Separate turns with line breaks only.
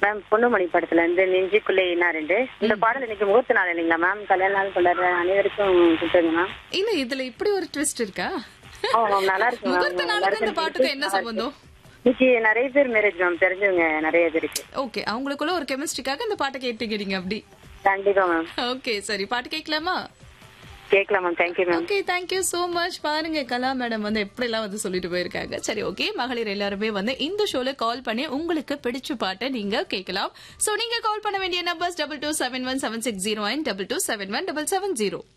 ma'am பொண்ணுமணி படத்துல இருந்து நெஞ்சுக்குள்ளே என்ன ரெண்டு இந்த பாடல் இன்னைக்கு முகூர்த்த நாள் இல்லைங்களா மேம் கல்யாண நாள் கொண்டாடுற அனைவருக்கும் கொடுத்துருங்க மேம்
இல்ல இதுல இப்படி ஒரு ட்விஸ்ட் இருக்கா
ஆமா மேம் நல்லா இருக்கு மேம்
முகூர்த்த நாளுக்கு இந்த பாட்டுக்கு என்ன சம்பந்தம்
இன்னைக்கு நிறைய பேர் மேரேஜ் மேம் தெரிஞ்சவங்க நிறைய பேருக்கு
ஓகே அவங்களுக்குள்ள ஒரு கெமிஸ்ட்ரிக்காக இந்த பாட்டை கேட்டீங்க நீங்க அப்படி
கண்டிப்பா மேம்
ஓகே சரி பாட்டு கேட்கலாமா
கேட்கலாம் ma'am thank you ma'am
okay thank you so much பாருங்க கலா மேடம் வந்து எப்படி எல்லாம் வந்து சொல்லிட்டு போயிருக்காங்க சரி ஓகே மகளிர் எல்லாருமே வந்து இந்த ஷோல கால் பண்ணி உங்களுக்கு பிடிச்ச பாட்டை நீங்க கேட்கலாம் சோ நீங்க கால் பண்ண வேண்டிய numbers double two seven one seven six zero double two seven one double seven zero